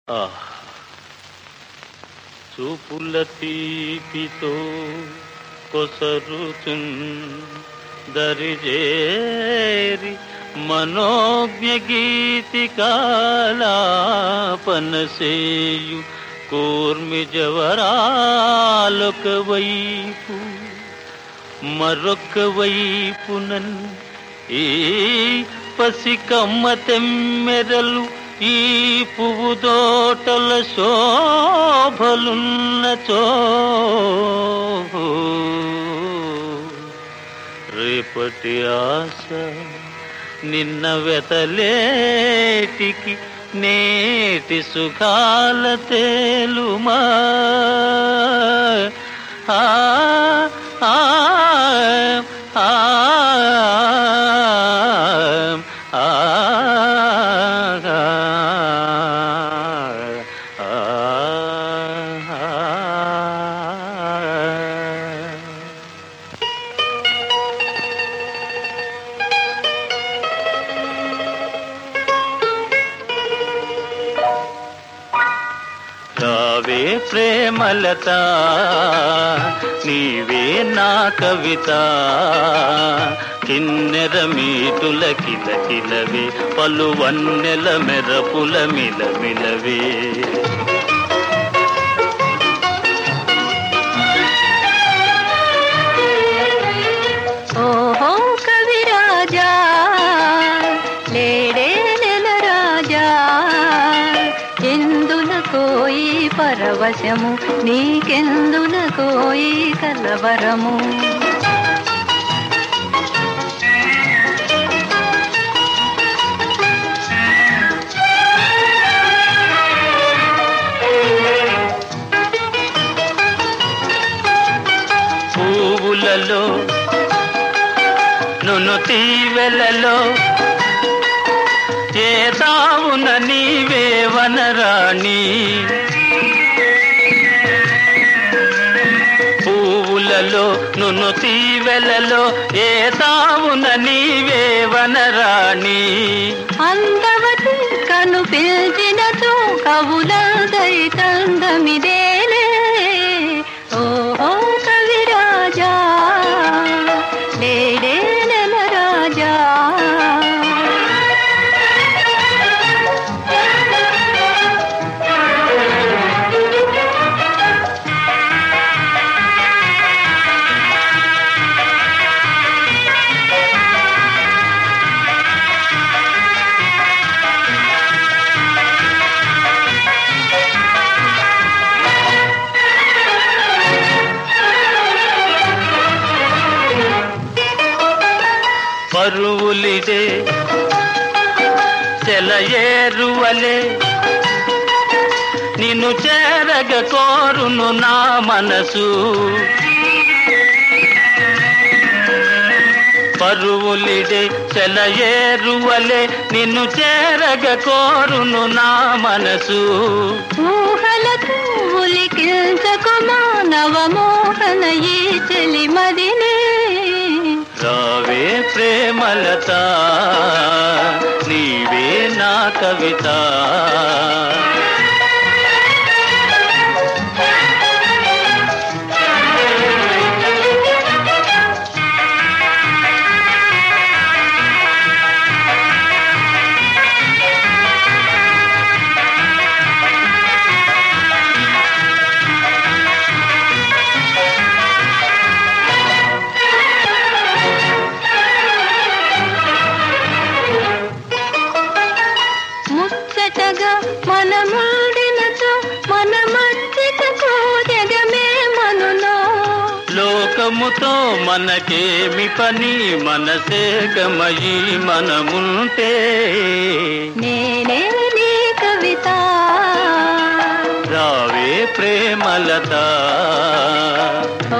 ఆహ్. చూపుల తీపితో కొసరుచున్ దరిజేరి మనోజ్ఞ గీతికాలాపనసేయు కూర్మి జవరాలొక వైపు మరొక వైపునన్ ఈ పసికమ్మ తెమ్మెరలు ఈ పువ్వు తోటల శోభలున్నచో రేపటి ఆశ నిన్న వెతలేటికి నేటి సుఖాల తేలుమా ఆ ఆ ఆ ఆ రావే ప్రేమలత నీవే నా కవిత కిన్నెర మీటుల కిలకిలవే పలు వన్నెల మెరపుల మిలమిలవే ఓహో కవిరాజా లేడే నెల రాజా ఎందులకో ఈ పరవశము నీకెందులకో ఈ కలవరము పువ్వులలో నును తీవెలలో ఏ తావున నీవే వనరాణి పువ్వులలో నును తీవెలలో ఏ తావున నీవే వనరాణి అందవతి కను పిలిచినచో కవులదై తందమిదేలే ఓహో కవిరాజా లేడే నెల రాజా పరువులిదే సెలయేరువలే నిన్ను చేరగ కోరును నా మనసు పరువులిదే సెలయేరువలే నిన్ను చేరగ కోరును నా మనసు ఊహలకు ఉలికించకు మానవ మోహన ఈ చెలిమదినే రావే ప్రేమలత నీవే నా కవిత ముచ్చటగా మనముడినచో మన మధ్యకు జగమే మనులో లోకముతో మనకేమి పని మనసేకమయి మనముంటే నేనే నీ కవిత రావే ప్రేమలత ఓ